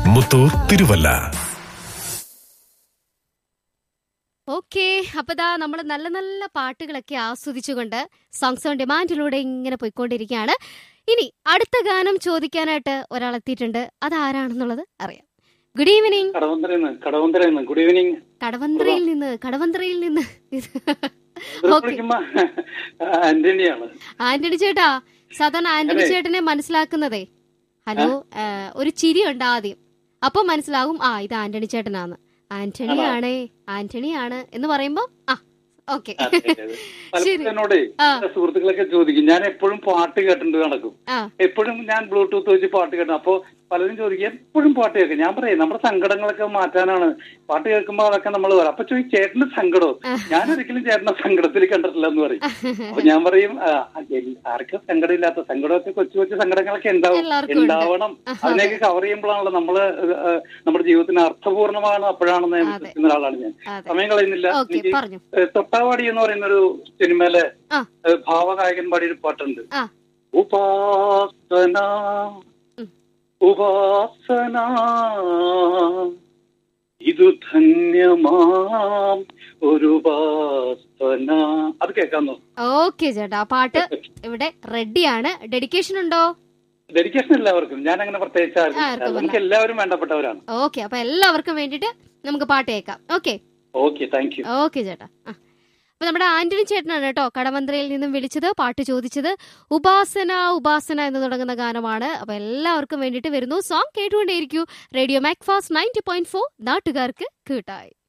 Muthoor Thiruvalla okay അപ്പൊ ദാ നമ്മൾ നല്ല നല്ല പാട്ടുകളൊക്കെ ആസ്വദിച്ചുകൊണ്ട് സോങ്സ് ഓൺ ഡിമാൻഡിലൂടെ ഇങ്ങനെ പോയിക്കൊണ്ടിരിക്കുകയാണ് ഇനി അടുത്ത ഗാനം ചോദിക്കാനായിട്ട് ഒരാൾ എത്തിയിട്ടുണ്ട് അതാരാണെന്നുള്ളത് അറിയാം ഗുഡ് ഈവനിങ് കടവന്തരന്ന് കടവന്തരന്ന് ഗുഡ് ഈവനിങ് കടവന്ത്രയിൽ നിന്ന് കടവന്ത്രയിൽ നിന്ന് ഓക്കെ വിളിക്കുമ്പോ ആന്റണിയാണ് ആന്റണി ചേട്ടാ സാധാരണ ആന്റണി അതെ. ചേട്ടനെ മനസ്സിലാക്കുന്നതേ ഹലോ ആ, ഒരു ചിരി ഉണ്ട് ആദ്യം അപ്പൊ മനസ്സിലാകും ആ ഇത് ആന്റണി ചേട്ടനാണ് ആന്റണി ആണോ? ആണേ ആന്റണി ആണ് എന്ന് പറയുമ്പോ ആ ഓക്കെ അതെ, അതെ. ശരി. പലപ്പോഴും എന്നോടേ ആ. എന്റെ സുഹൃത്തുക്കളൊക്കെ ചോദിക്കും ഞാൻ എപ്പോഴും പാട്ട് കേട്ടിട്ട് നടക്കും ആ എപ്പോഴും ഞാൻ ബ്ലൂടൂത്ത് വെച്ച് പാട്ട് കേട്ടു അപ്പൊ പലരും ചോദിക്കും എപ്പോഴും പാട്ട് കേൾക്കും ഞാൻ പറയും നമ്മുടെ സങ്കടങ്ങളൊക്കെ മാറ്റാനാണ് പാട്ട് കേൾക്കുമ്പോ അതൊക്കെ നമ്മൾ പറയും അപ്പൊ ചോദിക്കും ചേട്ടന് സങ്കടോ ഞാൻ ഒരിക്കലും ചേട്ടനെ സങ്കടത്തിൽ കണ്ടിട്ടില്ല എന്ന് പറയും അപ്പൊ ഞാൻ പറയും ആ, എൽ- ആർക്കും സങ്കടമില്ലാത്ത സങ്കടമൊക്കെ കൊച്ചു കൊച്ചു സങ്കടങ്ങളൊക്കെ ഉണ്ടാവും എല്ലാവർക്കും ഉണ്ട്. ഉണ്ടാവണം അതിനെയൊക്കെ കവർ ചെയ്യുമ്പോഴാണല്ലോ നമ്മള് ഏഹ്, നമ്മുടെ ജീവിതത്തിന് അർത്ഥപൂർണ്ണമാണ് അപ്പോഴാണെന്ന് ഞാൻ അതെ. വിശ്വസിക്കുന്ന ഒരാളാണ് ഞാൻ അതെ സമയം കളയുന്നില്ല ഓക്കെ എനിക്ക് പറഞ്ഞു ഏഹ്, തൊട്ടാവാടി എന്ന് പറയുന്ന ഒരു സിനിമയിലെ ആ. ഏഹ്, ഭാവഗായകൻ പാടിയൊരു പാട്ടുണ്ട് ആ ഉപാസന ഉം. ഉപാസന ഇതു ധന്യമാം ഒരു ഉപാസന അത് കേൾക്കാന്നോ ഓക്കെ ചേട്ടാ ആ പാട്ട് ഇവിടെ റെഡിയാണ് ഡെഡിക്കേഷൻ ഉണ്ടോ ഡെഡിക്കേഷൻ എല്ലാവർക്കും ഞാൻ അങ്ങനെ പ്രത്യേകിച്ച് ആർക്കും ആർക്കും ഇല്ല. അല്ല. നമുക്ക് എല്ലാവരും വേണ്ടപ്പെട്ടവരാണ് ഓക്കെ അപ്പൊ എല്ലാവർക്കും വേണ്ടിട്ട് നമുക്ക് പാട്ട് കേൾക്കാം okay okay thank you okay ചേട്ടാ ആ അപ്പൊ നമ്മുടെ ആന്റണി ചേട്ടനാണ് കേട്ടോ കടമന്ത്രയിൽ നിന്നും വിളിച്ചത് പാട്ട് ചോദിച്ചത് ഉപാസന ഉപാസന എന്ന് തുടങ്ങുന്ന ഗാനമാണ് അപ്പൊ എല്ലാവർക്കും വേണ്ടിയിട്ട് വരുന്നു സോങ് കേട്ടുകൊണ്ടേയിരിക്കൂ radio Macfast ninety point four നാട്ടുകാർക്ക് കൂട്ടായി